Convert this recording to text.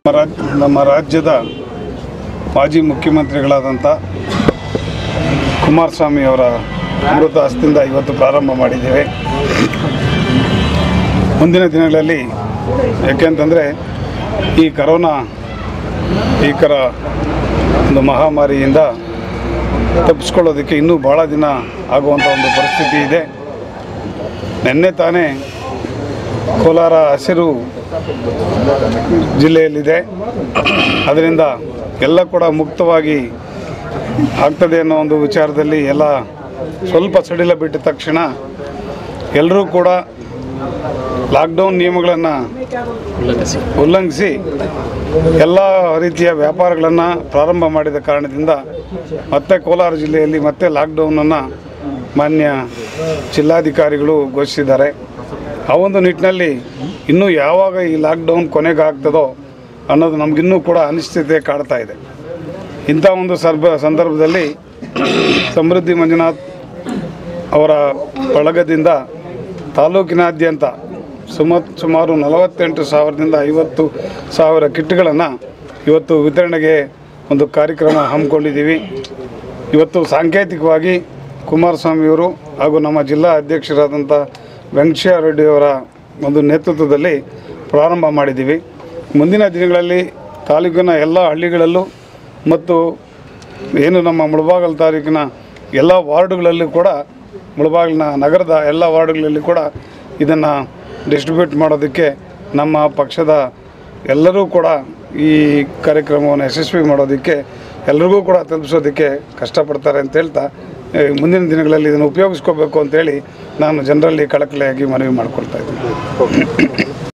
ನಮ್ಮ ರಾಜ್- ನಮ್ಮ ರಾಜ್ಯದ ಮಾಜಿ ಮುಖ್ಯಮಂತ್ರಿಗಳಾದಂಥ ಕುಮಾರಸ್ವಾಮಿ ಅವರ ಅಮೃತ ಹಸ್ತಿಂದ ಇವತ್ತು ಪ್ರಾರಂಭ ಮಾಡಿದ್ದೇವೆ ಮುಂದಿನ ದಿನಗಳಲ್ಲಿ ಯಾಕೆಂತಂದರೆ ಈ ಕರೋನಾ ಭೀಕರ ಒಂದು ಮಹಾಮಾರಿಯಿಂದ ತಪ್ಪಿಸ್ಕೊಳ್ಳೋದಕ್ಕೆ ಇನ್ನೂ ಭಾಳ ದಿನ ಆಗುವಂಥ ಒಂದು ಪರಿಸ್ಥಿತಿ ಇದೆ ನಿನ್ನೆ ತಾನೇ ಕೋಲಾರ ಹಸಿರು ಜಿಲ್ಲೆಯಲ್ಲಿದೆ ಅದರಿಂದ ಎಲ್ಲ ಕೂಡ ಮುಕ್ತವಾಗಿ ಆಗ್ತದೆ ಅನ್ನೋ ಒಂದು ವಿಚಾರದಲ್ಲಿ ಎಲ್ಲ ಸ್ವಲ್ಪ ಸಡಿಲ ಬಿಟ್ಟ ತಕ್ಷಣ ಎಲ್ಲರೂ ಕೂಡ ಲಾಕ್ಡೌನ್ ನಿಯಮಗಳನ್ನು ಉಲ್ಲಂಘಿಸಿ ಎಲ್ಲ ರೀತಿಯ ವ್ಯಾಪಾರಗಳನ್ನು ಪ್ರಾರಂಭ ಮಾಡಿದ ಕಾರಣದಿಂದ ಮತ್ತೆ ಕೋಲಾರ ಜಿಲ್ಲೆಯಲ್ಲಿ ಮತ್ತೆ ಲಾಕ್ಡೌನನ್ನು ಮಾನ್ಯ ಜಿಲ್ಲಾಧಿಕಾರಿಗಳು ಘೋಷಿಸಿದ್ದಾರೆ ಆ ಒಂದು ನಿಟ್ಟಿನಲ್ಲಿ ಇನ್ನೂ ಯಾವಾಗ ಈ ಲಾಕ್ಡೌನ್ ಕೊನೆಗೆ ಆಗ್ತದೋ ಅನ್ನೋದು ನಮಗಿನ್ನೂ ಕೂಡ ಅನಿಶ್ಚಿತತೆ ಕಾಡ್ತಾ ಇದೆ ಇಂಥ ಒಂದು ಸರ್ಬ ಸಂದರ್ಭದಲ್ಲಿ ಸಮೃದ್ಧಿ ಮಂಜುನಾಥ್ ಅವರ ಬಳಗದಿಂದ ತಾಲೂಕಿನಾದ್ಯಂತ ಸುಮ ಸುಮಾರು ನಲವತ್ತೆಂಟು ಸಾವಿರದಿಂದ ಐವತ್ತು ಸಾವಿರ ಕಿಟ್ಗಳನ್ನು ಇವತ್ತು ವಿತರಣೆಗೆ ಒಂದು ಕಾರ್ಯಕ್ರಮ ಹಮ್ಮಿಕೊಂಡಿದ್ದೀವಿ ಇವತ್ತು ಸಾಂಕೇತಿಕವಾಗಿ ಕುಮಾರಸ್ವಾಮಿಯವರು ಹಾಗೂ ನಮ್ಮ ಜಿಲ್ಲಾ ಅಧ್ಯಕ್ಷರಾದಂಥ ವೆಂಕಟೇಶ ರೆಡ್ಡಿಯವರ ಒಂದು ನೇತೃತ್ವದಲ್ಲಿ ಪ್ರಾರಂಭ ಮಾಡಿದ್ದೀವಿ ಮುಂದಿನ ದಿನಗಳಲ್ಲಿ ತಾಲೂಕಿನ ಎಲ್ಲ ಹಳ್ಳಿಗಳಲ್ಲೂ ಮತ್ತು ಏನು ನಮ್ಮ ಮುಳಬಾಗಲ್ ತಾಲೂಕಿನ ಎಲ್ಲ ವಾರ್ಡುಗಳಲ್ಲೂ ಕೂಡ ಮುಳಬಾಗಿಲಿನ ನಗರದ ಎಲ್ಲ ವಾರ್ಡುಗಳಲ್ಲಿ ಕೂಡ ಇದನ್ನು ಡಿಸ್ಟ್ರಿಬ್ಯೂಟ್ ಮಾಡೋದಕ್ಕೆ ನಮ್ಮ ಪಕ್ಷದ ಎಲ್ಲರೂ ಕೂಡ ಈ ಕಾರ್ಯಕ್ರಮವನ್ನು ಯಶಸ್ವಿ ಮಾಡೋದಕ್ಕೆ ಎಲ್ರಿಗೂ ಕೂಡ ತಲುಪಿಸೋದಕ್ಕೆ ಕಷ್ಟಪಡ್ತಾರೆ ಅಂತ ಹೇಳ್ತಾ ಏ, ಮುಂದಿನ ದಿನಗಳಲ್ಲಿ ಇದನ್ನು ಉಪಯೋಗಿಸ್ಕೋಬೇಕು ಅಂತೇಳಿ ನಾನು ಜನರಲ್ಲಿ ಕಳಕಳಿಯಾಗಿ ಮನವಿ ಮಾಡ್ಕೊಳ್ತಾ ಇದ್ದೀನಿ